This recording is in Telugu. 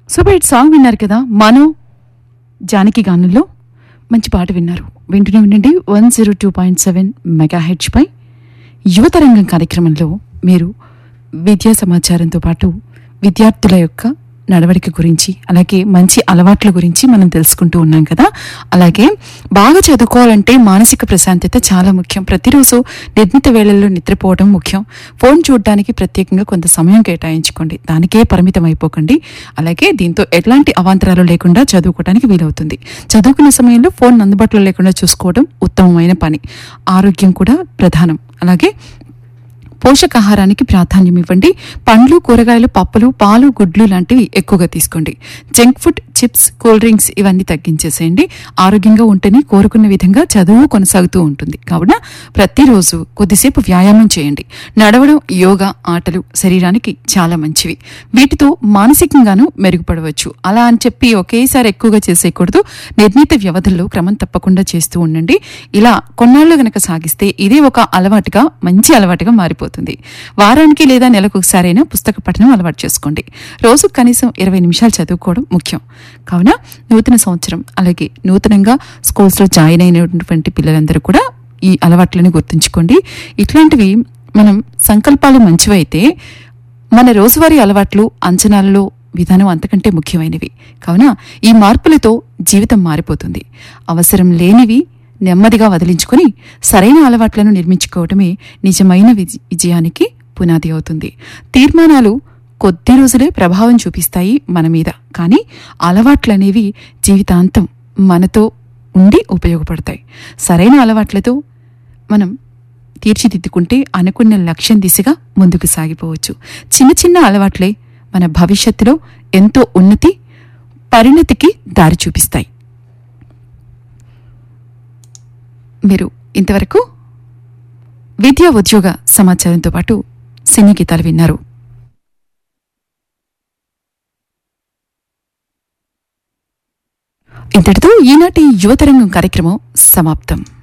సూపర్ సాంగ్ విన్నారు కదా మనో జానకి గానంలో మంచి పాట విన్నారు వింటూనే ఉండండి one zero two point seven మెగా హెచ్పై యువతరంగం కార్యక్రమంలో మీరు విద్యా సమాచారంతో పాటు విద్యార్థుల యొక్క నడవడిక గురించి అలాగే మంచి అలవాట్ల గురించి మనం తెలుసుకుంటూ ఉన్నాం కదా అలాగే బాగా చదువుకోవాలంటే మానసిక ప్రశాంతత చాలా ముఖ్యం ప్రతిరోజు నిర్ణీత వేళల్లో నిద్రపోవడం ముఖ్యం ఫోన్ చూడడానికి ప్రత్యేకంగా కొంత సమయం కేటాయించుకోండి దానికే పరిమితం అయిపోకండి అలాగే దీంతో ఎట్లాంటి అవాంతరాలు లేకుండా చదువుకోవడానికి వీలవుతుంది చదువుకునే సమయంలో ఫోన్ అందుబాటులో లేకుండా చూసుకోవడం ఉత్తమమైన పని ఆరోగ్యం కూడా ప్రధానం అలాగే పోషకాహారానికి ప్రాధాన్యం ఇవ్వండి పండ్లు కూరగాయలు పప్పులు పాలు గుడ్లు లాంటివి ఎక్కువగా తీసుకోండి junk food chips cool drinks ఇవన్నీ తగ్గించేసేయండి ఆరోగ్యంగా ఉంటేనే కోరుకున్న విధంగా చదువు కొనసాగుతూ ఉంటుంది కావున ప్రతిరోజు కొద్దిసేపు వ్యాయామం చేయండి నడవడం యోగా ఆటలు శరీరానికి చాలా మంచివి వీటితో మానసికంగానూ మెరుగుపడవచ్చు అలా అని చెప్పి ఒకేసారి ఎక్కువగా చేసేయకూడదు నిర్ణీత వ్యవధుల్లో క్రమం తప్పకుండా చేస్తూ ఉండండి ఇలా కొన్నాళ్ళు గనక సాగిస్తే ఇదే ఒక అలవాటుగా మంచి అలవాటుగా మారిపోతుంది వారానికి లేదా నెలకు ఒకసారైనా పుస్తక పఠనం అలవాటు చేసుకోండి రోజు కనీసం ఇరవై నిమిషాలు చదువుకోవడం ముఖ్యం కావున నూతన సంవత్సరం అలాగే నూతనంగా స్కూల్స్లో జాయిన్ అయినటువంటి పిల్లలందరూ కూడా ఈ అలవాట్లను గుర్తుంచుకోండి ఇట్లాంటివి మనం సంకల్పాలు మంచివైతే మన రోజువారీ అలవాట్లు అంచనాలలో విధానం అంతకంటే ముఖ్యమైనవి కావున ఈ మార్పులతో జీవితం మారిపోతుంది అవసరం లేనివి నెమ్మదిగా వదిలించుకొని సరైన అలవాట్లను నిర్మించుకోవడమే నిజమైన విజ- విజయానికి పునాది అవుతుంది తీర్మానాలు కొద్ది రోజులే ప్రభావం చూపిస్తాయి మన మీద కానీ అలవాట్లనేవి జీవితాంతం మనతో ఉండి ఉపయోగపడతాయి సరైన అలవాట్లతో మనం తీర్చిదిద్దుకుంటే అనుకున్న లక్ష్యం దిశగా ముందుకు సాగిపోవచ్చు చిన్న చిన్న అలవాట్లే మన భవిష్యత్తులో ఎంతో ఉన్నతి పరిణతికి దారి చూపిస్తాయి మీరు ఇంతవరకు విద్యా ఉద్యోగ సమాచారంతో పాటు సినీ గీతాలు విన్నారు ఇంతటితో ఈనాటి యువతరంగం కార్యక్రమం సమాప్తం